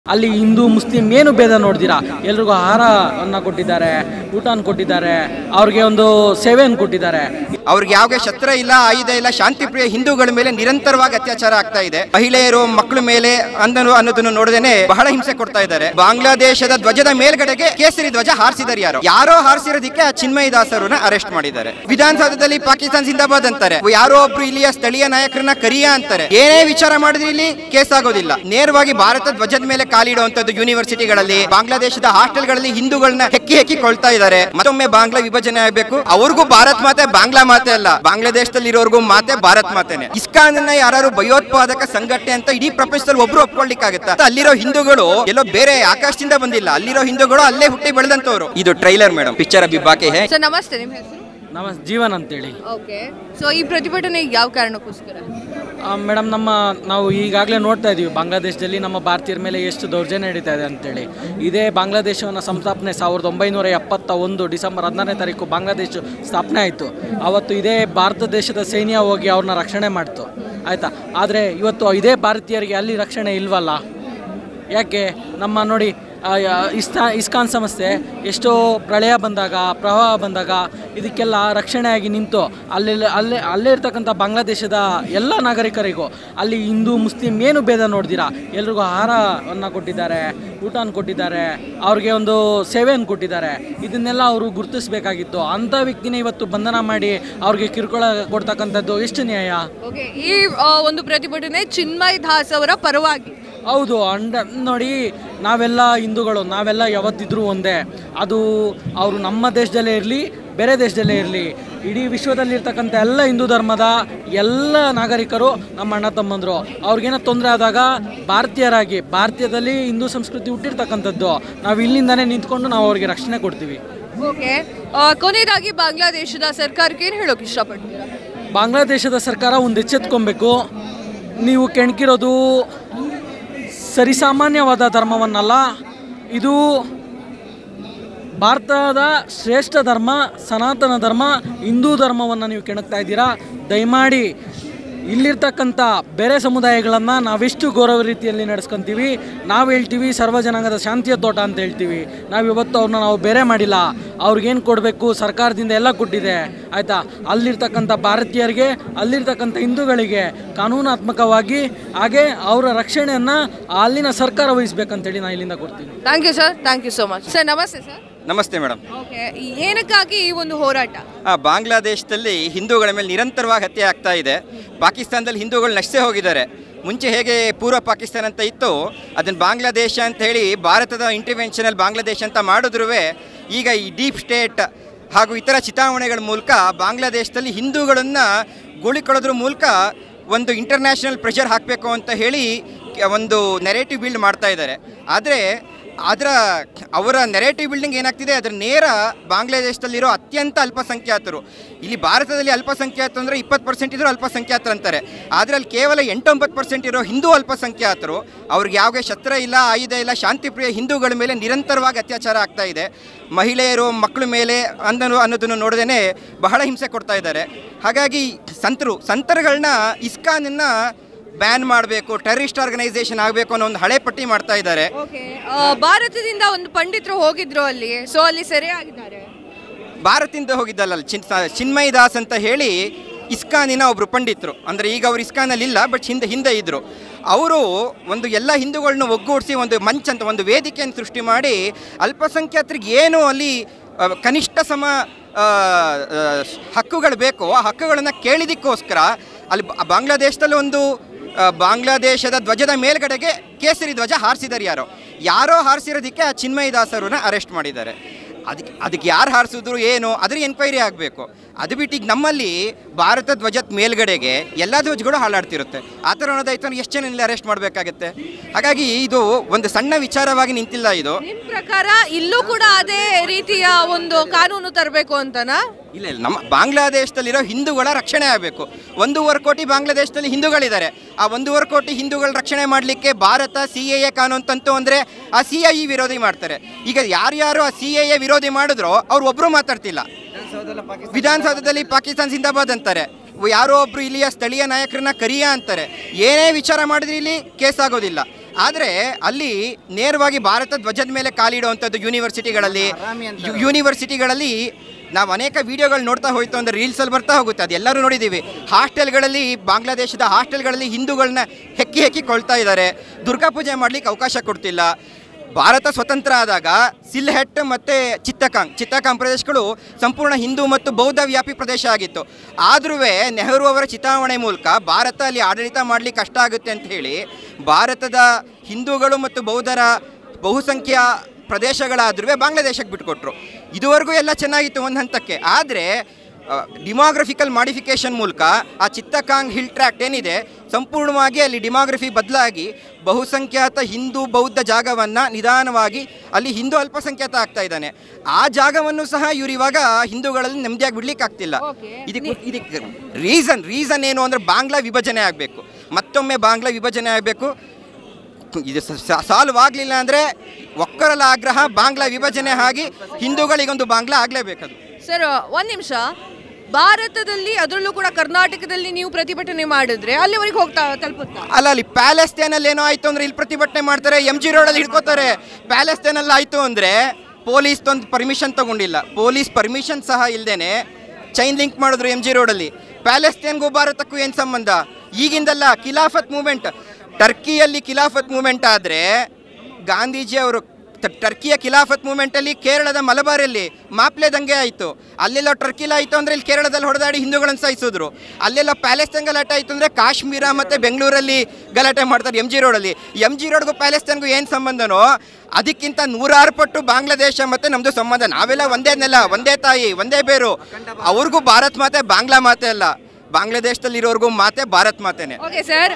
ಅಲ್ಲಿ ಹಿಂದೂ ಮುಸ್ಲಿಂ ಏನು ಭೇದ ನೋಡ್ದಿರಾ ಎಲ್ರಿಗೂ ಆಹಾರವನ್ನು ಕೊಟ್ಟಿದ್ದಾರೆ ಊಟನ ಕೊಟ್ಟಿದ್ದಾರೆ ಅವ್ರಿಗೆ ಒಂದು ಸೇವೆಯನ್ನು ಕೊಟ್ಟಿದ್ದಾರೆ ಅವ್ರಿಗೆ ಯಾವಾಗ ಶಸ್ತ್ರ ಇಲ್ಲ ಆಯುಧ ಇಲ್ಲ ಶಾಂತಿ ಪ್ರಿಯ ಹಿಂದೂಗಳ ಮೇಲೆ ನಿರಂತರವಾಗಿ ಅತ್ಯಾಚಾರ ಆಗ್ತಾ ಇದೆ ಮಹಿಳೆಯರು ಮಕ್ಕಳ ಮೇಲೆ ಅಂದನು ಅನ್ನೋದನ್ನು ನೋಡದೇನೆ ಬಹಳ ಹಿಂಸೆ ಕೊಡ್ತಾ ಇದ್ದಾರೆ ಬಾಂಗ್ಲಾದೇಶದ ಧ್ವಜದ ಮೇಲ್ಗಡೆಗೆ ಕೇಸರಿ ಧ್ವಜ ಹಾರಿಸಿದ್ದಾರೆ ಯಾರೋ ಯಾರೋ ಹಾರಿಸಿರೋದಕ್ಕೆ ಆ ಚಿನ್ಮಯ ದಾಸರನ್ನ ಅರೆಸ್ಟ್ ಮಾಡಿದ್ದಾರೆ ವಿಧಾನಸೌಧದಲ್ಲಿ ಪಾಕಿಸ್ತಾನ ಜಿಂದಾಬಾದ್ ಅಂತಾರೆ ಯಾರೋ ಒಬ್ರು ಇಲ್ಲಿಯ ಸ್ಥಳೀಯ ನಾಯಕರನ್ನ ಕರಿಯಾ ಅಂತಾರೆ ಏನೇ ವಿಚಾರ ಮಾಡಿದ್ರೆ ಇಲ್ಲಿ ಕೇಸ್ ಆಗೋದಿಲ್ಲ ನೇರವಾಗಿ ಭಾರತ ಧ್ವಜದ ಮೇಲೆ ಕಾಲಿಡುವಂತದ್ದು ಯೂನಿವರ್ಸಿಟಿಗಳಲ್ಲಿ ಬಾಂಗ್ಲಾದೇಶದ ಹಾಸ್ಟೆಲ್ಗಳಲ್ಲಿ ಹಿಂದೂಗಳನ್ನ ಹೆಕ್ಕಿ ಹೆಕ್ಕಿ ಕೊಳ್ತಾ ಇದ್ದಾರೆ ಮತ್ತೊಮ್ಮೆ ಬಾಂಗ್ಲಾ ವಿಭಜನೆ ಆಗಬೇಕು ಅವ್ರಿಗೂ ಭಾರತ್ ಮಾತೆ ಬಾಂಗ್ಲಾ ಮಾತೆ ಅಲ್ಲ ಬಾಂಗ್ಲಾದೇಶದಲ್ಲಿ ಇರೋರ್ಗೂ ಮಾತೆ ಭಾರತ್ ಮಾತೆನೆ ಇಸ್ಕಾನ್ ಯಾರು ಭಯೋತ್ಪಾದಕ ಸಂಘಟನೆ ಅಂತ ಇಡೀ ಪ್ರಪಂಚದಲ್ಲಿ ಒಬ್ರು ಒಪ್ಕೊಳ್ಳಿಕ್ಕಾಗತ್ತಾ ಅಲ್ಲಿರೋ ಹಿಂದೂಗಳು ಎಲ್ಲೋ ಬೇರೆ ಆಕಾಶದಿಂದ ಬಂದಿಲ್ಲ ಅಲ್ಲಿರೋ ಹಿಂದೂಗಳು ಅಲ್ಲೇ ಹುಟ್ಟಿ ಬೆಳೆದಂತವ್ರು ಇದು ಟ್ರೈಲರ್ ಮೇಡಮ್ ಪಿಕ್ಚರ್ ಅಭಿ ಬಾಕಿ ಹೇ ಸರ್ ನಮಸ್ತೆ ನಿಮ್ಮ ಹೆಸರು ನಮ್ಮ ಜೀವನ್ ಅಂತೇಳಿ ಓಕೆ ಸೊ ಈ ಪ್ರತಿಭಟನೆ ಯಾವ ಕಾರಣಕ್ಕೋಸ್ಕರ ಮೇಡಮ್ ನಮ್ಮ ನಾವು ಈಗಾಗಲೇ ನೋಡ್ತಾ ಇದ್ದೀವಿ ಬಾಂಗ್ಲಾದೇಶದಲ್ಲಿ ನಮ್ಮ ಭಾರತೀಯರ ಮೇಲೆ ಎಷ್ಟು ದೌರ್ಜನ್ಯ ನಡೀತಾ ಇದೆ ಅಂತೇಳಿ ಇದೇ ಬಾಂಗ್ಲಾದೇಶವನ್ನು ಸಂಸ್ಥಾಪನೆ ಸಾವಿರದ ಒಂಬೈನೂರ ಎಪ್ಪತ್ತ ಒಂದು ಡಿಸೆಂಬರ್ ಹದಿನಾರನೇ ತಾರೀಕು ಬಾಂಗ್ಲಾದೇಶ ಸ್ಥಾಪನೆ ಆಯಿತು ಆವತ್ತು ಇದೇ ಭಾರತ ದೇಶದ ಸೈನ್ಯ ಹೋಗಿ ಅವ್ರನ್ನ ರಕ್ಷಣೆ ಮಾಡ್ತು ಆಯಿತಾ ಆದರೆ ಇವತ್ತು ಇದೇ ಭಾರತೀಯರಿಗೆ ಅಲ್ಲಿ ರಕ್ಷಣೆ ಇಲ್ವಲ್ಲ ಯಾಕೆ ನಮ್ಮ ನೋಡಿ ಆ, ಯಾ- ಇಸ್ತಾ ಇಸ್ಕಾನ್ ಸಂಸ್ಥೆ ಎಷ್ಟೋ ಪ್ರಳಯ ಬಂದಾಗ ಪ್ರವಾಹ ಬಂದಾಗ ಇದಕ್ಕೆಲ್ಲ ರಕ್ಷಣೆಯಾಗಿ ನಿಂತು ಅಲ್ಲಿ ಅಲ್ಲೇ ಅಲ್ಲೇ ಇರ್ತಕ್ಕಂಥ ಬಾಂಗ್ಲಾದೇಶದ ಎಲ್ಲ ನಾಗರಿಕರಿಗೂ ಅಲ್ಲಿ ಹಿಂದೂ ಮುಸ್ಲಿಂ ಏನು ಭೇದ ನೋಡ್ದಿರಾ ಎಲ್ರಿಗೂ ಆಹಾರವನ್ನು ಕೊಟ್ಟಿದ್ದಾರೆ ಊಟನ ಕೊಟ್ಟಿದ್ದಾರೆ ಅವ್ರಿಗೆ ಒಂದು ಸೇವೆಯನ್ನು ಕೊಟ್ಟಿದ್ದಾರೆ ಇದನ್ನೆಲ್ಲ ಅವರು ಗುರುತಿಸಬೇಕಾಗಿತ್ತು ಅಂಥ ವ್ಯಕ್ತಿನೇ ಇವತ್ತು ಬಂಧನ ಮಾಡಿ ಅವ್ರಿಗೆ ಕಿರುಕುಳ ಕೊಡ್ತಕ್ಕಂಥದ್ದು ಎಷ್ಟು ನ್ಯಾಯ ಓಕೆ ಈ ಆ, ಒಂದು ಪ್ರತಿಭಟನೆ ಚಿನ್ಮಯ್ ದಾಸ್ ಅವರ ಪರವಾಗಿ ಹೌದು ಅಂಡ ನೋಡಿ ನಾವೆಲ್ಲ ಹಿಂದೂಗಳು ನಾವೆಲ್ಲ ಯಾವತ್ತಿದ್ರೂ ಒಂದೇ ಅದು ಅವರು ನಮ್ಮ ದೇಶದಲ್ಲೇ ಇರಲಿ ಬೇರೆ ದೇಶದಲ್ಲೇ ಇರಲಿ ಇಡೀ ವಿಶ್ವದಲ್ಲಿರ್ತಕ್ಕಂಥ ಎಲ್ಲ ಹಿಂದೂ ಧರ್ಮದ ಎಲ್ಲ ನಾಗರಿಕರು ನಮ್ಮ ಅಣ್ಣ ತಮ್ಮಂದರು ಅವ್ರಿಗೇನೋ ತೊಂದರೆ ಆದಾಗ ಭಾರತೀಯರಾಗಿ ಭಾರತೀಯದಲ್ಲಿ ಹಿಂದೂ ಸಂಸ್ಕೃತಿ ಹುಟ್ಟಿರ್ತಕ್ಕಂಥದ್ದು ನಾವು ಇಲ್ಲಿಂದನೇ ನಿಂತ್ಕೊಂಡು ನಾವು ಅವ್ರಿಗೆ ರಕ್ಷಣೆ ಕೊಡ್ತೀವಿ ಓಕೆ ಕೊನೆಯದಾಗಿ ಬಾಂಗ್ಲಾದೇಶದ ಸರ್ಕಾರಕ್ಕೆ ಏನು ಹೇಳೋಕೆ ಇಷ್ಟಪಡ್ತೀರಾ ಬಾಂಗ್ಲಾದೇಶದ ಸರ್ಕಾರ ಒಂದು ಎಚ್ಚೆತ್ಕೊಬೇಕು ನೀವು ಕೆಣಕಿರೋದು ಸರಿಸಾಮಾನ್ಯವಾದ ಧರ್ಮವನ್ನಲ್ಲ ಇದು ಭಾರತದ ಶ್ರೇಷ್ಠ ಧರ್ಮ ಸನಾತನ ಧರ್ಮ ಹಿಂದೂ ಧರ್ಮವನ್ನು ನೀವು ಕೆಣಕ್ತಾ ಇದ್ದೀರಾ ದಯಮಾಡಿ ಇಲ್ಲಿರ್ತಕ್ಕಂಥ ಬೇರೆ ಸಮುದಾಯಗಳನ್ನು ನಾವೆಷ್ಟು ಗೌರವ ರೀತಿಯಲ್ಲಿ ನಡೆಸ್ಕೊಂತೀವಿ ನಾವು ಹೇಳ್ತೀವಿ ಸರ್ವ ಜನಾಂಗದ ಶಾಂತಿಯ ತೋಟ ಅಂತ ಹೇಳ್ತೀವಿ ನಾವು ಇವತ್ತು ಅವ್ರನ್ನ ನಾವು ಬೇರೆ ಮಾಡಿಲ್ಲ ಅವ್ರಿಗೇನು ಕೊಡಬೇಕು ಸರ್ಕಾರದಿಂದ ಎಲ್ಲ ಕೊಟ್ಟಿದೆ ಆಯಿತಾ ಅಲ್ಲಿರ್ತಕ್ಕಂಥ ಭಾರತೀಯರಿಗೆ ಅಲ್ಲಿರ್ತಕ್ಕಂಥ ಹಿಂದೂಗಳಿಗೆ ಕಾನೂನಾತ್ಮಕವಾಗಿ ಹಾಗೆ ಅವರ ರಕ್ಷಣೆಯನ್ನು ಅಲ್ಲಿನ ಸರ್ಕಾರ ವಹಿಸ್ಬೇಕಂತೇಳಿ ನಾನು ಇಲ್ಲಿಂದ ಕೊಡ್ತೀನಿ thank you sir thank you so much sir ನಮಸ್ತೆ ಸರ್ ನಮಸ್ತೆ ಮೇಡಮ್ ಓಕೆ ಏನಕ್ಕಾಗಿ ಈ ಒಂದು ಹೋರಾಟ ಆ, ಬಾಂಗ್ಲಾದೇಶದಲ್ಲಿ ಹಿಂದೂಗಳ ಮೇಲೆ ನಿರಂತರವಾಗಿ ಹತ್ಯೆ ಆಗ್ತಾ ಇದೆ ಪಾಕಿಸ್ತಾನದಲ್ಲಿ ಹಿಂದೂಗಳು ನಷ್ಟೇ ಹೋಗಿದ್ದಾರೆ ಮುಂಚೆ ಹೇಗೆ ಪೂರ್ವ ಪಾಕಿಸ್ತಾನ ಅಂತ ಇತ್ತು ಅದನ್ನು ಬಾಂಗ್ಲಾದೇಶ ಅಂತ ಹೇಳಿ ಭಾರತದ ಇಂಟರ್ವೆನ್ಷನಲ್ಲಿ ಬಾಂಗ್ಲಾದೇಶ ಅಂತ ಮಾಡಿದ್ರೂ ಈಗ ಈ ಡೀಪ್ ಸ್ಟೇಟ್ ಹಾಗೂ ಇತರ ಚಿತಾವಣೆಗಳ ಮೂಲಕ ಬಾಂಗ್ಲಾದೇಶದಲ್ಲಿ ಹಿಂದೂಗಳನ್ನು ಗೋಳಿಕೊಳ್ಳೋದ್ರ ಮೂಲಕ ಒಂದು ಇಂಟರ್ನ್ಯಾಷನಲ್ ಪ್ರೆಷರ್ ಹಾಕಬೇಕು ಅಂತ ಹೇಳಿ ಕೆ- ಒಂದು ನೆರೇಟಿವ್ ಬಿಲ್ಡ್ ಮಾಡ್ತಾ ಇದ್ದಾರೆ ಆದರೆ ಅದರ ಅವರ ನೆರೇಟಿವ್ ಬಿಲ್ಡಿಂಗ್ ಏನಾಗ್ತಿದೆ ಅದರ ನೇರ ಬಾಂಗ್ಲಾದೇಶದಲ್ಲಿರೋ ಅತ್ಯಂತ ಅಲ್ಪಸಂಖ್ಯಾತರು ಇಲ್ಲಿ ಭಾರತದಲ್ಲಿ ಅಲ್ಪಸಂಖ್ಯಾತರು ಅಂದರೆ ಇಪ್ಪತ್ತು ಪರ್ಸೆಂಟ್ ಇದ್ರು ಅಲ್ಪಸಂಖ್ಯಾತರು ಅಂತಾರೆ ಆದರೆ ಅಲ್ಲಿ ಕೇವಲ ಎಂಟೊಂಬತ್ತು ಪರ್ಸೆಂಟ್ ಇರೋ ಹಿಂದೂ ಅಲ್ಪಸಂಖ್ಯಾತರು ಅವ್ರಿಗೆ ಯಾವುದೇ ಶಸ್ತ್ರ ಇಲ್ಲ ಆಯುಧ ಇಲ್ಲ ಶಾಂತಿಪ್ರಿಯ ಹಿಂದೂಗಳ ಮೇಲೆ ನಿರಂತರವಾಗಿ ಅತ್ಯಾಚಾರ ಆಗ್ತಾ ಇದೆ ಮಹಿಳೆಯರು ಮಕ್ಕಳ ಮೇಲೆ ಅಂದನು ಅನ್ನೋದನ್ನು ನೋಡದೇನೆ ಬಹಳ ಹಿಂಸೆ ಕೊಡ್ತಾ ಇದ್ದಾರೆ ಹಾಗಾಗಿ ಸಂತರು ಸಂತರುಗಳನ್ನ ಇಸ್ಕಾನನ್ನ ಬ್ಯಾನ್ ಮಾಡಬೇಕು ಟೆರರಿಸ್ಟ್ ಆರ್ಗನೈಸೇಷನ್ ಆಗಬೇಕು ಅನ್ನೋ ಒಂದು ಹಳೆ ಪಟ್ಟಿ ಮಾಡ್ತಾ ಇದ್ದಾರೆ ಓಕೆ ಭಾರತದಿಂದ ಒಂದು ಪಂಡಿತರು ಹೋಗಿದ್ರು ಅಲ್ಲಿ ಸೊ ಅಲ್ಲಿ ಸೆರೆ ಆಗಿದ್ದಾರೆ ಭಾರತದಿಂದ ಹೋಗಿದ್ದಲ್ಲ ಅಲ್ಲಿ ಚಿನ್ ಚಿನ್ಮಯ್ ದಾಸ್ ಅಂತ ಹೇಳಿ ಇಸ್ಕಾನಿನ ಒಬ್ರು ಪಂಡಿತರು ಅಂದರೆ ಈಗ ಅವ್ರು ಇಸ್ಕಾನಲ್ಲಿ ಇಲ್ಲ ಬಟ್ ಹಿಂದೆ ಹಿಂದೆ ಇದ್ದರು ಅವರು ಒಂದು ಎಲ್ಲ ಹಿಂದೂಗಳನ್ನ ಒಗ್ಗೂಡಿಸಿ ಒಂದು ಮಂಚ್ ಅಂತ ಒಂದು ವೇದಿಕೆಯನ್ನು ಸೃಷ್ಟಿ ಮಾಡಿ ಅಲ್ಪಸಂಖ್ಯಾತರಿಗೆ ಏನು ಅಲ್ಲಿ ಆ, ಕನಿಷ್ಠ ಸಮ ಆ, ಆ, ಹಕ್ಕುಗಳು ಬೇಕೋ ಆ ಹಕ್ಕುಗಳನ್ನು ಕೇಳಿದಕ್ಕೋಸ್ಕರ ಅಲ್ಲಿ ಬ- ಬಾಂಗ್ಲಾದೇಶದಲ್ಲಿ ಒಂದು ಆ, ಬಾಂಗ್ಲಾದೇಶದ ಧ್ವಜದ ಮೇಲ್ಗಡೆಗೆ ಕೇಸರಿ ಧ್ವಜ ಹಾರಿಸಿದ್ದಾರೆ ಯಾರೋ ಯಾರೋ ಹಾರಿಸಿರೋದಕ್ಕೆ ಆ ಚಿನ್ಮಯ ದಾಸರನ್ನ ಅರೆಸ್ಟ್ ಮಾಡಿದ್ದಾರೆ ಅದಕ್ಕೆ ಅದಕ್ಕೆ ಯಾರು ಹಾರಿಸಿದ್ರು ಏನು ಅದ್ರ ಎನ್ಕ್ವೈರಿ ಆಗಬೇಕು ಅದು ಬಿಟ್ಟು ಈಗ ನಮ್ಮಲ್ಲಿ ಭಾರತ ಧ್ವಜದ ಮೇಲ್ಗಡೆಗೆ ಎಲ್ಲ ಧ್ವಜಗಳು ಹಾಳಾಡ್ತಿರುತ್ತೆ ಆ ಥರ ಅನ್ನೋದಾಯ್ತು ಅಂದ್ರೆ ಎಷ್ಟು ಜನ ಇಲ್ಲಿ ಅರೆಸ್ಟ್ ಮಾಡಬೇಕಾಗತ್ತೆ ಹಾಗಾಗಿ ಇದು ಒಂದು ಸಣ್ಣ ವಿಚಾರವಾಗಿ ನಿಂತಿಲ್ಲ ಇದು ನಿಮ್ಮ ಪ್ರಕಾರ ಇಲ್ಲೂ ಕೂಡ ಅದೇ ರೀತಿಯ ಒಂದು ಕಾನೂನು ತರಬೇಕು ಅಂತನಾ ಇಲ್ಲ ಇಲ್ಲ ನಮ್ಮ ಬಾಂಗ್ಲಾದೇಶದಲ್ಲಿರೋ ಹಿಂದೂಗಳ ರಕ್ಷಣೆ ಆಗಬೇಕು ಒಂದೂವರೆ ಕೋಟಿ ಬಾಂಗ್ಲಾದೇಶದಲ್ಲಿ ಹಿಂದೂಗಳಿದ್ದಾರೆ ಆ ಒಂದೂವರೆ ಕೋಟಿ ಹಿಂದೂಗಳ ರಕ್ಷಣೆ ಮಾಡಲಿಕ್ಕೆ ಭಾರತ ಸಿ ಎ ಎ ಕಾನೂನು ತಂತು ಅಂದರೆ ಆ ಸಿ ಐ ವಿರೋಧಿ ಮಾಡ್ತಾರೆ ಈಗ ಯಾರ್ಯಾರು ಆ ಸಿ ಎ ಎ ವಿರೋಧಿ ಮಾಡಿದ್ರೋ ಅವ್ರು ಒಬ್ಬರು ಮಾತಾಡ್ತಿಲ್ಲ ವಿಧಾನಸೌಧದಲ್ಲಿ ಪಾಕಿಸ್ತಾನ ಜಿಂದಾಬಾದ್ ಅಂತಾರೆ ಯಾರೋ ಒಬ್ರು ಇಲ್ಲಿಯ ಸ್ಥಳೀಯ ನಾಯಕರನ್ನ ಕರಿಯಾ ಅಂತಾರೆ ಏನೇ ವಿಚಾರ ಮಾಡಿದ್ರೆ ಇಲ್ಲಿ ಕೇಸ್ ಆಗೋದಿಲ್ಲ ಆದರೆ ಅಲ್ಲಿ ನೇರವಾಗಿ ಭಾರತ ಧ್ವಜದ ಮೇಲೆ ಕಾಲಿಡುವಂಥದ್ದು ಯೂನಿವರ್ಸಿಟಿಗಳಲ್ಲಿ ಯು- ಯೂನಿವರ್ಸಿಟಿಗಳಲ್ಲಿ ನಾವು ಅನೇಕ ವಿಡಿಯೋಗಳು ನೋಡ್ತಾ ಹೋಯ್ತು ಅಂದರೆ ರೀಲ್ಸಲ್ಲಿ ಬರ್ತಾ ಹೋಗುತ್ತೆ ಅದು ಎಲ್ಲರೂ ನೋಡಿದ್ದೀವಿ ಹಾಸ್ಟೆಲ್ಗಳಲ್ಲಿ ಬಾಂಗ್ಲಾದೇಶದ ಹಾಸ್ಟೆಲ್ಗಳಲ್ಲಿ ಹಿಂದೂಗಳನ್ನ ಹೆಕ್ಕಿ ಹೆಕ್ಕಿ ಕೊಳ್ತಾ ಇದ್ದಾರೆ ದುರ್ಗಾ ಪೂಜೆ ಮಾಡಲಿಕ್ಕೆ ಅವಕಾಶ ಕೊಡ್ತಿಲ್ಲ ಭಾರತ ಸ್ವತಂತ್ರ ಆದಾಗ ಸಿಲ್ಹೆಟ್ ಮತ್ತು ಚಿತ್ತಕಾಂಗ್ ಚಿತ್ತಕಾಂಗ್ ಪ್ರದೇಶಗಳು ಸಂಪೂರ್ಣ ಹಿಂದೂ ಮತ್ತು ಬೌದ್ಧ ವ್ಯಾಪಿ ಪ್ರದೇಶ ಆಗಿತ್ತು ಆದ್ರೂ ನೆಹರು ಅವರ ಚಿತಾವಣೆ ಮೂಲಕ ಭಾರತ ಅಲ್ಲಿ ಆಡಳಿತ ಮಾಡಲಿಕ್ಕೆ ಕಷ್ಟ ಆಗುತ್ತೆ ಅಂತ ಹೇಳಿ ಭಾರತದ ಹಿಂದೂಗಳು ಮತ್ತು ಬೌದ್ಧರ ಬಹುಸಂಖ್ಯಾ ಪ್ರದೇಶಗಳಾದ್ರೂ ಬಾಂಗ್ಲಾದೇಶಕ್ಕೆ ಬಿಟ್ಕೊಟ್ರು ಇದುವರೆಗೂ ಎಲ್ಲ ಚೆನ್ನಾಗಿತ್ತು ಒಂದು ಹಂತಕ್ಕೆ ಆದರೆ ಡಿಮಾಗ್ರಫಿಕಲ್ ಮಾಡಿಫಿಕೇಶನ್ ಮೂಲಕ ಆ ಚಿತ್ತಕಾಂಗ್ ಹಿಲ್ ಟ್ರ್ಯಾಕ್ಟ್ ಏನಿದೆ ಸಂಪೂರ್ಣವಾಗಿ ಅಲ್ಲಿ ಡಿಮಾಗ್ರಫಿ ಬದಲಾಗಿ ಬಹುಸಂಖ್ಯಾತ ಹಿಂದೂ ಬೌದ್ಧ ಜಾಗವನ್ನು ನಿಧಾನವಾಗಿ ಅಲ್ಲಿ ಹಿಂದೂ ಅಲ್ಪಸಂಖ್ಯಾತ ಆಗ್ತಾ ಇದ್ದಾನೆ ಆ ಜಾಗವನ್ನು ಸಹ ಇವರು ಇವಾಗ ಹಿಂದೂಗಳಲ್ಲಿ ನೆಮ್ಮದಿಯಾಗಿ ಬಿಡ್ಲಿಕ್ಕೆ ಆಗ್ತಿಲ್ಲ Okay. ಇದಕ್ಕೆ ಇದಕ್ಕೆ ರೀಸನ್ ರೀಸನ್ ಏನು ಅಂದರೆ ಬಾಂಗ್ಲಾ ವಿಭಜನೆ ಆಗಬೇಕು ಮತ್ತೊಮ್ಮೆ ಬಾಂಗ್ಲಾ ವಿಭಜನೆ ಆಗಬೇಕು ಇದು ಸಾಲ್ವ್ ಆಗಲಿಲ್ಲ ಅಂದರೆ ಒಕ್ಕರಲ ಆಗ್ರಹ ಬಾಂಗ್ಲಾ ವಿಭಜನೆ ಆಗಿ ಹಿಂದೂಗಳಿಗೊಂದು ಬಾಂಗ್ಲಾ ಆಗಲೇಬೇಕದು ಸರ್ ಒಂದ್ ನಿಮಿಷ ಭಾರತದಲ್ಲಿ ಅದರಲ್ಲೂ ಕೂಡ ಕರ್ನಾಟಕದಲ್ಲಿ ನೀವು ಪ್ರತಿಭಟನೆ ಮಾಡಿದ್ರೆ ಅಲ್ಲಿವರೆಗೆ ಹೋಗ್ತಾ ತಲುಪುತ್ತಾ ಅಲ್ಲ ಅಲ್ಲಿ ಪ್ಯಾಲೆಸ್ತೇನಲ್ಲಿ ಏನೋ ಆಯ್ತು ಅಂದ್ರೆ ಇಲ್ಲಿ ಪ್ರತಿಭಟನೆ ಮಾಡ್ತಾರೆ ಎಂ ಜಿ ರೋಡಲ್ಲಿ ಹಿಡ್ಕೋತಾರೆ ಪ್ಯಾಲೆಸ್ತೇನಲ್ಲಿ ಆಯ್ತು ಅಂದ್ರೆ ಪೊಲೀಸ್ ಒಂದು ಪರ್ಮಿಷನ್ ತಗೊಂಡಿಲ್ಲ ಪೊಲೀಸ್ ಪರ್ಮಿಷನ್ ಸಹ ಇಲ್ದೇನೆ ಚೈನ್ ಲಿಂಕ್ ಮಾಡಿದ್ರು ಎಂ ಜಿ ರೋಡಲ್ಲಿ ಪ್ಯಾಲೆಸ್ತೇನ್ಗೂ ಭಾರತಕ್ಕೂ ಏನು ಸಂಬಂಧ ಈಗಿಂದಲ್ಲ ಖಿಲಾಫತ್ ಮೂಮೆಂಟ್ ಟರ್ಕಿಯಲ್ಲಿ ಖಿಲಾಫತ್ ಮೂಮೆಂಟ್ ಆದರೆ ಗಾಂಧೀಜಿ ಅವರು ಟ- ಟರ್ಕಿಯ ಖಿಲಾಫತ್ ಮೂಮೆಂಟಲ್ಲಿ ಕೇರಳದ ಮಲಬಾರಲ್ಲಿ ಮಾಪ್ಲೆ ದಂಗೆ ಆಯಿತು ಅಲ್ಲೆಲ್ಲ ಟರ್ಕಿಲ ಆಯಿತು ಅಂದರೆ ಇಲ್ಲಿ ಕೇರಳದಲ್ಲಿ ಹೊಡೆದಾಡಿ ಹಿಂದೂಗಳನ್ನು ಸಾಯಿಸಿದ್ರು ಅಲ್ಲೆಲ್ಲ ಪ್ಯಾಲೆಸ್ತೇನ್ ಗಲಾಟೆ ಆಯಿತು ಅಂದರೆ ಕಾಶ್ಮೀರ ಮತ್ತು ಬೆಂಗಳೂರಲ್ಲಿ ಗಲಾಟೆ ಮಾಡ್ತಾರೆ ಎಮ್ ಜಿ ರೋಡಲ್ಲಿ ಎಮ್ ಜಿ ರೋಡ್ಗೂ ಪ್ಯಾಲೆಸ್ತೇನ್ಗೂ ಏನು ಸಂಬಂಧನೋ ಅದಕ್ಕಿಂತ ನೂರಾರು ಪಟ್ಟು ಬಾಂಗ್ಲಾದೇಶ ಮತ್ತು ನಮ್ಮದು ಸಂಬಂಧ ನಾವೆಲ್ಲ ಒಂದೇ ನೆಲ ಒಂದೇ ತಾಯಿ ಒಂದೇ ಬೇರು ಅವ್ರಿಗೂ ಭಾರತ್ ಮಾತೆ ಬಾಂಗ್ಲಾ ಮಾತೆ ಅಲ್ಲ ಬಾಂಗ್ಲಾದೇಶದಲ್ಲಿರೋರ್ಗೂ ಮಾತೆ ಭಾರತ್ ಮಾತೆನೆ ಓಕೆ ಸರ್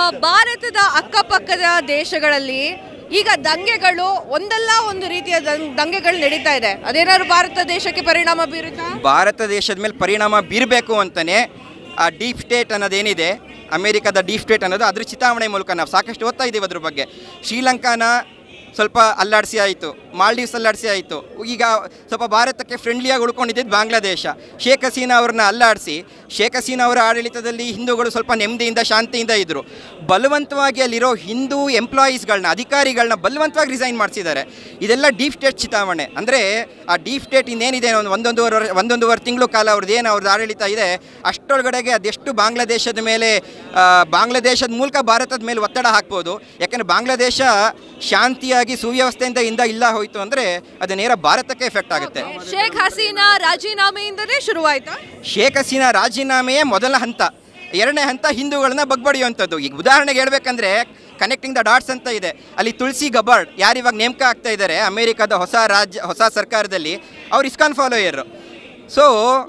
ಭಾರತದ ಅಕ್ಕಪಕ್ಕದ ದೇಶಗಳಲ್ಲಿ ಈಗ ದಂಗೆಗಳು ಒಂದಲ್ಲ ಒಂದು ರೀತಿಯ ದಂ- ದಂಗೆಗಳು ನಡೀತಾ ಇದೆ ಅದೇನಾದ್ರು ಭಾರತ ದೇಶಕ್ಕೆ ಪರಿಣಾಮ ಬೀರುತ್ತಾ ಭಾರತ ದೇಶದ ಮೇಲೆ ಪರಿಣಾಮ ಬೀರಬೇಕು ಅಂತಲೇ ಆ ಡೀಪ್ ಸ್ಟೇಟ್ ಅನ್ನೋದೇನಿದೆ ಅಮೇರಿಕಾದ ಡೀಪ್ ಸ್ಟೇಟ್ ಅನ್ನೋದು ಅದ್ರ ಚಿತಾವಣೆ ಮೂಲಕ ನಾವು ಸಾಕಷ್ಟು ಓದ್ತಾ ಇದ್ದೀವಿ ಅದ್ರ ಬಗ್ಗೆ ಶ್ರೀಲಂಕಾನ ಸ್ವಲ್ಪ ಅಲ್ಲಾಡಿಸಿ ಆಯಿತು ಮಾಲ್ಡೀವ್ಸ್ ಅಲ್ಲಾಡಿಸಿ ಆಯಿತು ಈಗ ಸ್ವಲ್ಪ ಭಾರತಕ್ಕೆ ಫ್ರೆಂಡ್ಲಿಯಾಗಿ ಉಳ್ಕೊಂಡಿದ್ದು ಬಾಂಗ್ಲಾದೇಶ ಶೇಖ್ ಹಸೀನಾ ಅವ್ರನ್ನ ಅಲ್ಲಾಡಿಸಿ ಶೇಖ್ ಹಸೀನಾ ಅವರ ಆಡಳಿತದಲ್ಲಿ ಹಿಂದೂಗಳು ಸ್ವಲ್ಪ ನೆಮ್ಮದಿಯಿಂದ ಶಾಂತಿಯಿಂದ ಇದ್ದರು ಬಲವಂತವಾಗಿ ಅಲ್ಲಿರೋ ಹಿಂದೂ ಎಂಪ್ಲಾಯೀಸ್ಗಳನ್ನ ಅಧಿಕಾರಿಗಳನ್ನ ಬಲವಂತವಾಗಿ ರಿಸೈನ್ ಮಾಡಿಸಿದ್ದಾರೆ ಇದೆಲ್ಲ ಡೀಪ್ ಸ್ಟೇಟ್ ಚಿತಾವಣೆ ಅಂದರೆ ಆ ಡೀಪ್ ಸ್ಟೇಟ್ ಇನ್ನೇನಿದೆ ಒಂದು ಒಂದೊಂದೂವರೆ ವರ್- ಒಂದೊಂದೂವರೆ ತಿಂಗಳು ಕಾಲ ಅವ್ರದ್ದು ಏನು ಅವ್ರದ್ದು ಆಡಳಿತ ಇದೆ ಅಷ್ಟರೊಳಗಡೆಗೆ ಅದೆಷ್ಟು ಬಾಂಗ್ಲಾದೇಶದ ಮೇಲೆ ಆ, ಬಾಂಗ್ಲಾದೇಶದ ಮೂಲಕ ಭಾರತದ ಮೇಲೆ ಒತ್ತಡ ಹಾಕ್ಬೋದು ಯಾಕಂದರೆ ಬಾಂಗ್ಲಾದೇಶ ಶಾಂತಿಯಾಗಿ ಸುವ್ಯವಸ್ಥೆಯಿಂದ ಇಂದ ಇಲ್ಲ ಹೋಯಿತು ಅಂದರೆ ಅದು ನೇರ ಭಾರತಕ್ಕೆ ಎಫೆಕ್ಟ್ ಆಗುತ್ತೆ ಶೇಖ್ ಹಸೀನಾ ರಾಜೀನಾಮೆಯಿಂದಲೇ ಶುರುವಾಯ್ತಾ ಶೇಖ್ ಹಸೀನಾ ರಾಜೀನಾಮೆಯೇ ಮೊದಲ ಹಂತ ಎರಡನೇ ಹಂತ ಹಿಂದೂಗಳನ್ನ ಬಗ್ಬಡಿಯುವಂಥದ್ದು ಈಗ ಉದಾಹರಣೆಗೆ ಹೇಳ್ಬೇಕಂದ್ರೆ ಕನೆಕ್ಟಿಂಗ್ ದ ಡಾಟ್ಸ್ ಅಂತ ಇದೆ ಅಲ್ಲಿ ತುಳಸಿ ಗಬಾರ್ಡ್ ಯಾರು ಇವಾಗ ನೇಮಕ ಆಗ್ತಾ ಇದ್ದಾರೆ ಅಮೇರಿಕಾದ ಹೊಸ ರಾಜ್ಯ ಹೊಸ ಸರ್ಕಾರದಲ್ಲಿ ಅವ್ರು ಇಸ್ಕಾನ್ ಫಾಲೋಯರು ಸೊ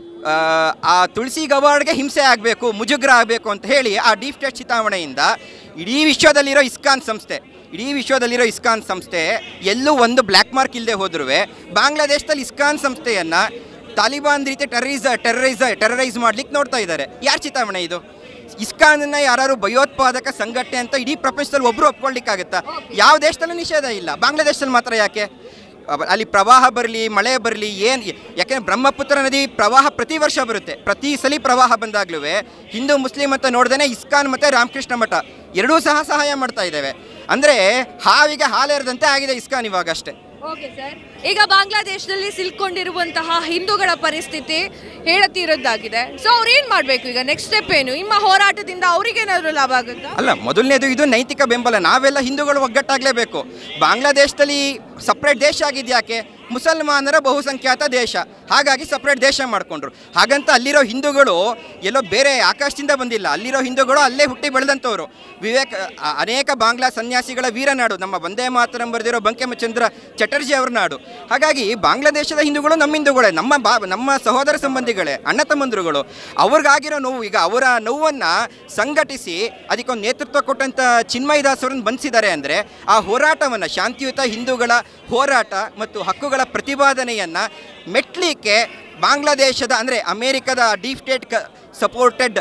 ಆ ತುಳಸಿ ಗಬಾರ್ಡ್ಗೆ ಹಿಂಸೆ ಆಗಬೇಕು ಮುಜುಗ್ರ ಆಗಬೇಕು ಅಂತ ಹೇಳಿ ಆ ಡೀಪ್ ಸ್ಟೇಟ್ ಚಿತಾವಣೆಯಿಂದ ಇಡೀ ವಿಶ್ವದಲ್ಲಿರೋ ಇಸ್ಕಾನ್ ಸಂಸ್ಥೆ ಇಡೀ ವಿಶ್ವದಲ್ಲಿರೋ ಇಸ್ಕಾನ್ ಸಂಸ್ಥೆ ಎಲ್ಲೂ ಒಂದು ಬ್ಲ್ಯಾಕ್ ಮಾರ್ಕ್ ಇಲ್ಲದೆ ಹೋದ್ರೂ ಬಾಂಗ್ಲಾದೇಶದಲ್ಲಿ ಇಸ್ಕಾನ್ ಸಂಸ್ಥೆಯನ್ನು ತಾಲಿಬಾನ್ ರೀತಿ ಟೆರರಿಸ್ ಟೆರರೈಸ್ ಟೆರರೈಸ್ ಮಾಡ್ಲಿಕ್ಕೆ ನೋಡ್ತಾ ಇದ್ದಾರೆ ಯಾರು ಚಿತಾವಣೆ ಇದು ಇಸ್ಕಾನ್ನ ಯಾರು ಭಯೋತ್ಪಾದಕ ಸಂಘಟನೆ ಅಂತ ಇಡೀ ಪ್ರಪಂಚದಲ್ಲಿ ಒಬ್ಬರು ಒಪ್ಕೊಳ್ಳಿಕ್ಕಾಗತ್ತಾ ಯಾವ ದೇಶದಲ್ಲೂ ನಿಷೇಧ ಇಲ್ಲ ಬಾಂಗ್ಲಾದೇಶದಲ್ಲಿ ಮಾತ್ರ ಯಾಕೆ ಅವ- ಅಲ್ಲಿ ಪ್ರವಾಹ ಬರಲಿ ಮಳೆ ಬರಲಿ ಏನು ಯಾಕೆಂದ್ರೆ ಬ್ರಹ್ಮಪುತ್ರ ನದಿ ಪ್ರವಾಹ ಪ್ರತಿ ವರ್ಷ ಬರುತ್ತೆ ಪ್ರತಿ ಸಲ ಪ್ರವಾಹ ಬಂದಾಗ್ಲೂ ಹಿಂದೂ ಮುಸ್ಲಿಂ ಅಂತ ನೋಡ್ದೇ ಇಸ್ಕಾನ್ ಮತ್ತು ರಾಮಕೃಷ್ಣ ಮಠ ಎರಡೂ ಸಹ ಸಹಾಯ ಮಾಡ್ತಾ ಇದ್ದೇವೆ ಅಂದರೆ ಹಾವಿಗೆ ಹಾಲೆರದಂತೆ ಆಗಿದೆ ಇಸ್ಕಾನ್ ಇವಾಗ ಅಷ್ಟೇ ಓಕೆ ಸರ್ ಈಗ ಬಾಂಗ್ಲಾದೇಶದಲ್ಲಿ ಸಿಲ್ಕೊಂಡಿರುವಂತಹ ಹಿಂದೂಗಳ ಪರಿಸ್ಥಿತಿ ಹೇಳತೀರದ್ದಾಗಿದೆ ಸೊ ಅವ್ರು ಏನ್ ಮಾಡ್ಬೇಕು ಈಗ ನೆಕ್ಸ್ಟ್ ಸ್ಟೆಪ್ ಏನು ನಿಮ್ಮ ಹೋರಾಟದಿಂದ ಅವ್ರಿಗೇನಾದ್ರು ಲಾಭ ಆಗುತ್ತಾ ಅಲ್ಲ ಮೊದಲನೇದು ಇದು ನೈತಿಕ ಬೆಂಬಲ ನಾವೆಲ್ಲ ಹಿಂದೂಗಳು ಒಗ್ಗಟ್ಟಾಗಲೇಬೇಕು ಬಾಂಗ್ಲಾದೇಶದಲ್ಲಿ ಸಪ್ರೇಟ್ ದೇಶ ಆಗಿದ್ಯಾಕೆ ಮುಸಲ್ಮಾನರ ಬಹುಸಂಖ್ಯಾತ ದೇಶ ಹಾಗಾಗಿ ಸಪ್ರೇಟ್ ದೇಶ ಮಾಡಿಕೊಂಡ್ರು ಹಾಗಂತ ಅಲ್ಲಿರೋ ಹಿಂದೂಗಳು ಎಲ್ಲೋ ಬೇರೆ ಆಕಾಶದಿಂದ ಬಂದಿಲ್ಲ ಅಲ್ಲಿರೋ ಹಿಂದೂಗಳು ಅಲ್ಲೇ ಹುಟ್ಟಿ ಬೆಳೆದಂಥವ್ರು ವಿವೇಕ ಅ- ಅನೇಕ ಬಾಂಗ್ಲಾ ಸನ್ಯಾಸಿಗಳ ವೀರನಾಡು ನಮ್ಮ ಒಂದೇ ಮಾತರಂ ಬರೆದಿರೋ ಬಂಕಿಮಚಂದ್ರ ಚಟರ್ಜಿ ಅವ್ರ ನಾಡು ಹಾಗಾಗಿ ಬಾಂಗ್ಲಾದೇಶದ ಹಿಂದೂಗಳು ನಮ್ಮ ಹಿಂದೂಗಳೇ ನಮ್ಮ ಬಾ ನಮ್ಮ ಸಹೋದರ ಸಂಬಂಧಿಗಳೇ ಅಣ್ಣ ತಮ್ಮಂದಿರುಗಳು ಅವ್ರಿಗಾಗಿರೋ ನೋವು ಈಗ ಅವರ ನೋವನ್ನು ಸಂಘಟಿಸಿ ಅದಕ್ಕೊಂದು ನೇತೃತ್ವ ಕೊಟ್ಟಂಥ ಚಿನ್ಮಯ ದಾಸ್ ಅವರನ್ನು ಬಂಧಿಸಿದ್ದಾರೆ ಅಂದರೆ ಆ ಹೋರಾಟವನ್ನು ಶಾಂತಿಯುತ ಹಿಂದೂಗಳ ಹೋರಾಟ ಮತ್ತು ಹಕ್ಕುಗಳ ಪ್ರತಿಪಾದನೆಯನ್ನು ಮೆಟ್ಲಿಕ್ಕೆ ಬಾಂಗ್ಲಾದೇಶದ ಅಂದರೆ ಅಮೇರಿಕದ ಡೀಪ್ ಸ್ಟೇಟ್ ಕ ಸಪೋರ್ಟೆಡ್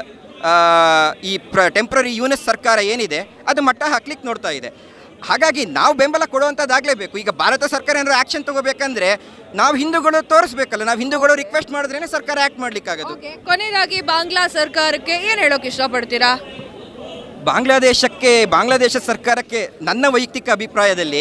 ಈ ಪ್ರ ಟೆಂಪ್ರರಿ ಯೂನಿಸ್ ಸರ್ಕಾರ ಏನಿದೆ ಅದು ಮಟ್ಟ ಹಾಕ್ಲಿಕ್ಕೆ ನೋಡ್ತಾ ಇದೆ ಹಾಗಾಗಿ ನಾವು ಬೆಂಬಲ ಕೊಡುವಂಥದ್ದಾಗಲೇಬೇಕು ಈಗ ಭಾರತ ಸರ್ಕಾರ ಏನಾದ್ರು ಆ್ಯಕ್ಷನ್ ತಗೋಬೇಕಂದ್ರೆ ನಾವು ಹಿಂದೂಗಳು ತೋರಿಸ್ಬೇಕಲ್ಲ ನಾವು ಹಿಂದೂಗಳು ರಿಕ್ವೆಸ್ಟ್ ಮಾಡಿದ್ರೇ ಸರ್ಕಾರ ಆ್ಯಕ್ಟ್ ಮಾಡ್ಲಿಕ್ಕಾಗೋದು ಓಕೆ ಕೊನೆಯದಾಗಿ ಬಾಂಗ್ಲಾ ಸರ್ಕಾರಕ್ಕೆ ಏನ್ ಹೇಳೋಕೆ ಇಷ್ಟಪಡ್ತೀರಾ ಬಾಂಗ್ಲಾದೇಶಕ್ಕೆ ಬಾಂಗ್ಲಾದೇಶ ಸರ್ಕಾರಕ್ಕೆ ನನ್ನ ವೈಯಕ್ತಿಕ ಅಭಿಪ್ರಾಯದಲ್ಲಿ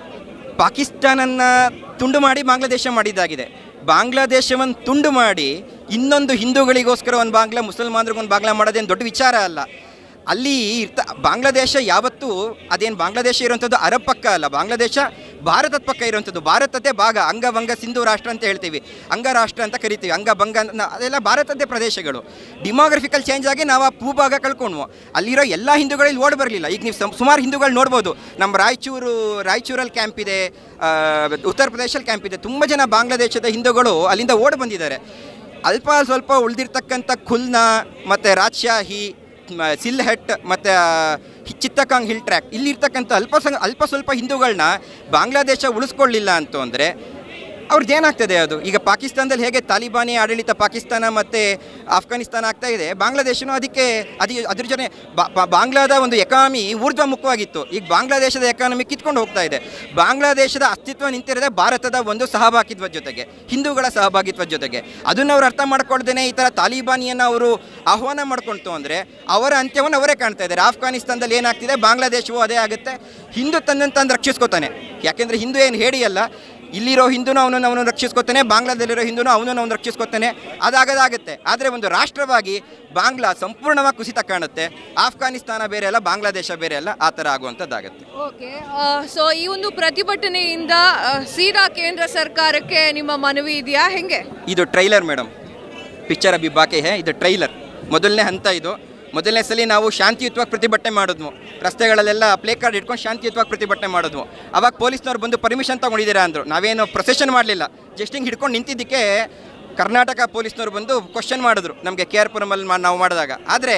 ಪಾಕಿಸ್ತಾನನ್ನ ತುಂಡು ಮಾಡಿ ಬಾಂಗ್ಲಾದೇಶ ಮಾಡಿದ್ದಾಗಿದೆ ಬಾಂಗ್ಲಾದೇಶವನ್ನು ತುಂಡು ಮಾಡಿ ಇನ್ನೊಂದು ಹಿಂದೂಗಳಿಗೋಸ್ಕರ ಒಂದು ಬಾಂಗ್ಲಾ ಮುಸಲ್ಮಾನರಿಗೊಂದು ಬಾಂಗ್ಲಾ ಮಾಡೋದೇನು ದೊಡ್ಡ ವಿಚಾರ ಅಲ್ಲ ಅಲ್ಲಿ ಇರ್ತ ಬಾಂಗ್ಲಾದೇಶ ಯಾವತ್ತೂ ಅದೇನು ಬಾಂಗ್ಲಾದೇಶ ಇರುವಂಥದ್ದು ಅರಬ್ ಪಕ್ಕ ಅಲ್ಲ ಬಾಂಗ್ಲಾದೇಶ ಭಾರತದ ಪಕ್ಕ ಇರುವಂಥದ್ದು ಭಾರತದ್ದೇ ಭಾಗ ಅಂಗಭಂಗ ಸಿಂಧು ರಾಷ್ಟ್ರ ಅಂತ ಹೇಳ್ತೀವಿ ಅಂಗರಾಷ್ಟ್ರ ಅಂತ ಕರಿತೀವಿ ಅಂಗಭಂಗ ಅಂತ ನ- ಅದೆಲ್ಲ ಭಾರತದ್ದೇ ಪ್ರದೇಶಗಳು ಡಿಮೋಗ್ರಫಿಕಲ್ ಚೇಂಜ್ ಆಗಿ ನಾವು ಆ ಭೂಭಾಗ ಕಳ್ಕೊಂಡ್ವು ಅಲ್ಲಿರೋ ಎಲ್ಲ ಹಿಂದೂಗಳಲ್ಲಿ ಓಡಿ ಬರಲಿಲ್ಲ ಈಗ ನೀವು ಸಮ್- ಸುಮಾರು ಹಿಂದೂಗಳು ನೋಡ್ಬೋದು ನಮ್ಮ ರಾಯಚೂರು ರಾಯಚೂರಲ್ಲಿ ಕ್ಯಾಂಪ್ ಇದೆ ಆ, ಉತ್ತರ ಪ್ರದೇಶಲ್ಲಿ ಕ್ಯಾಂಪ್ ಇದೆ ತುಂಬ ಜನ ಬಾಂಗ್ಲಾದೇಶದ ಹಿಂದೂಗಳು ಅಲ್ಲಿಂದ ಓಡಿ ಬಂದಿದ್ದಾರೆ ಅಲ್ಪ ಸ್ವಲ್ಪ ಉಳಿದಿರ್ತಕ್ಕಂಥ ಖುಲ್ನಾ ಮತ್ತು ರಾಜ್ಶಾಹಿ ಮ- ಸಿಲ್ಹೆಟ್ ಮತ್ತು ಚಿತ್ತಕಾಂಗ್ ಹಿಲ್ ಟ್ರ್ಯಾಕ್ ಇಲ್ಲಿರ್ತಕ್ಕಂಥ ಅಲ್ಪ ಸಂ ಅಲ್ಪ ಸ್ವಲ್ಪ ಹಿಂದೂಗಳನ್ನ ಬಾಂಗ್ಲಾದೇಶ ಉಳಿಸ್ಕೊಳ್ಳಿಲ್ಲ ಅಂತ ಅಂದರೆ ಅವ್ರದ್ದು ಏನಾಗ್ತದೆ ಅದು ಈಗ ಪಾಕಿಸ್ತಾನದಲ್ಲಿ ಹೇಗೆ ತಾಲಿಬಾನಿ ಆಡಳಿತ ಪಾಕಿಸ್ತಾನ ಮತ್ತು ಆಫ್ಘಾನಿಸ್ತಾನ ಆಗ್ತಾ ಇದೆ ಬಾಂಗ್ಲಾದೇಶನೂ ಅದಕ್ಕೆ ಅದಿ ಅದ್ರ ಜೊತೆ ಬಾ- ಬಾ- ಬಾಂಗ್ಲಾದ ಒಂದು ಎಕಾನಮಿ ಊರ್ಧ್ವಮುಖವಾಗಿತ್ತು ಈಗ ಬಾಂಗ್ಲಾದೇಶದ ಎಕಾನಮಿ ಕಿತ್ಕೊಂಡು ಹೋಗ್ತಾ ಇದೆ ಬಾಂಗ್ಲಾದೇಶದ ಅಸ್ತಿತ್ವ ನಿಂತಿರೋದೇ ಭಾರತದ ಒಂದು ಸಹಭಾಗಿತ್ವದ ಜೊತೆಗೆ ಹಿಂದೂಗಳ ಸಹಭಾಗಿತ್ವದ ಜೊತೆಗೆ ಅದನ್ನು ಅವ್ರು ಅರ್ಥ ಮಾಡ್ಕೊಳ್ದೇನೆ ಈ ಥರ ತಾಲಿಬಾನಿಯನ್ನು ಅವರು ಆಹ್ವಾನ ಮಾಡ್ಕೊಳ್ತು ಅಂದರೆ ಅವರ ಅಂತ್ಯವನ್ನು ಅವರೇ ಕಾಣ್ತಾ ಇದ್ದಾರೆ ಆಫ್ಘಾನಿಸ್ತಾನದಲ್ಲಿ ಏನಾಗ್ತಿದೆ ಬಾಂಗ್ಲಾದೇಶವೂ ಅದೇ ಆಗುತ್ತೆ ಹಿಂದೂ ತನ್ನನ್ನು ತಂದು ರಕ್ಷಿಸ್ಕೋತಾನೆ ಯಾಕೆಂದರೆ ಹಿಂದೂ ಏನು ಹೇಳಿ ಅಲ್ಲ ಇಲ್ಲಿರೋ ಹಿಂದೂನು ಅವನನ್ನು ಅವನು ರಕ್ಷಿಸ್ಕೊತಾನೆ ಬಾಂಗ್ಲಾದಲ್ಲಿರೋ ಹಿಂದೂನು ಅವನನ್ನು ಅವನು ರಕ್ಷಿಸ್ಕೊತಾನೆ ಅದಾಗದಾಗುತ್ತೆ ಆದರೆ ಒಂದು ರಾಷ್ಟ್ರವಾಗಿ ಬಾಂಗ್ಲಾ ಸಂಪೂರ್ಣವಾಗಿ ಕುಸಿತ ಕಾಣುತ್ತೆ ಆಫ್ಘಾನಿಸ್ತಾನ ಬೇರೆ ಅಲ್ಲ ಬಾಂಗ್ಲಾದೇಶ ಬೇರೆ ಅಲ್ಲ ಆ ಥರ ಆಗುವಂಥದ್ದಾಗುತ್ತೆ ಓಕೆ ಸೊ ಈ ಒಂದು ಪ್ರತಿಭಟನೆಯಿಂದ ಆ, ಸೀದಾ ಕೇಂದ್ರ ಸರ್ಕಾರಕ್ಕೆ ನಿಮ್ಮ ಮನವಿ ಇದೆಯಾ ಹೆಂಗೆ ಇದು ಟ್ರೈಲರ್ ಮೇಡಮ್ ಪಿಕ್ಚರ್ ಅಭಿ ಬಾಕಿ ಹೇ ಇದು ಟ್ರೈಲರ್ ಮೊದಲನೇ ಹಂತ ಇದು ಮೊದಲನೇ ಸಲ ನಾವು ಶಾಂತಿಯುತವಾಗಿ ಪ್ರತಿಭಟನೆ ಮಾಡಿದ್ವು ರಸ್ತೆಗಳಲ್ಲೆಲ್ಲ ಪ್ಲೇ ಕಾರ್ಡ್ ಇಟ್ಕೊಂಡು ಶಾಂತಿಯುತವಾಗಿ ಪ್ರತಿಭಟನೆ ಮಾಡಿದ್ವು ಅವಾಗ ಪೊಲೀಸ್ನವ್ರು ಬಂದು ಪರ್ಮಿಷನ್ ತೊಗೊಂಡಿದ್ದೀರಾ ಅಂದರು ನಾವೇನು ಪ್ರೊಸೆಷನ್ ಮಾಡಲಿಲ್ಲ ಜಸ್ಟ್ ಹಿಂಗೆ ಹಿಡ್ಕೊಂಡು ನಿಂತಿದ್ದಕ್ಕೆ ಕರ್ನಾಟಕ ಪೊಲೀಸ್ನವ್ರು ಬಂದು ಕ್ವಶನ್ ಮಾಡಿದ್ರು ನಮಗೆ ಕೆ ಆರ್ ಪುರಮಲ್ಲಿ ಮಾ- ನಾವು ಮಾಡಿದಾಗ ಆದರೆ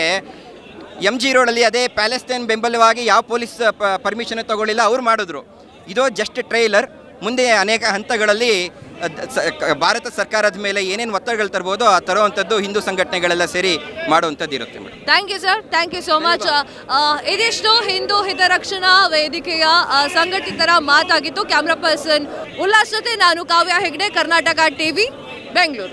ಎಮ್ ಜಿ ರೋಡಲ್ಲಿ ಅದೇ ಪ್ಯಾಲೆಸ್ತೈನ್ ಬೆಂಬಲವಾಗಿ ಯಾವ ಪೊಲೀಸ್ ಪರ್ಮಿಷನ್ ತಗೊಳ್ಳಿಲ್ಲ ಅವ್ರು ಮಾಡಿದ್ರು ಇದು ಜಸ್ಟ್ ಟ್ರೈಲರ್ ಮುಂದೆ ಅನೇಕ ಹಂತಗಳಲ್ಲಿ ಅದ್- ಸ- ಕ- ಭಾರತ ಸರ್ಕಾರದ ಮೇಲೆ ಏನೇನು ಒತ್ತಡಗಳು ತರ್ಬೋದು ಆ ತರುವಂಥದ್ದು ಹಿಂದೂ ಸಂಘಟನೆಗಳೆಲ್ಲ ಸೇರಿ ಮಾಡುವಂಥದ್ದು ಇರುತ್ತೆ madam thank you sir thank you so much ಇದಿಷ್ಟು ಹಿಂದೂ ಹಿತರಕ್ಷಣಾ ವೇದಿಕೆಯ ಆ, ಸಂಘಟಿತರ ಮಾತಾಗಿತ್ತು ಕ್ಯಾಮ್ರಾ ಪರ್ಸನ್ ಉಲ್ಲಾಸ್ ಜೊತೆ ನಾನು ಕಾವ್ಯ ಹೆಗ್ಡೆ ಕರ್ನಾಟಕ ಟಿವಿ ಬೆಂಗಳೂರು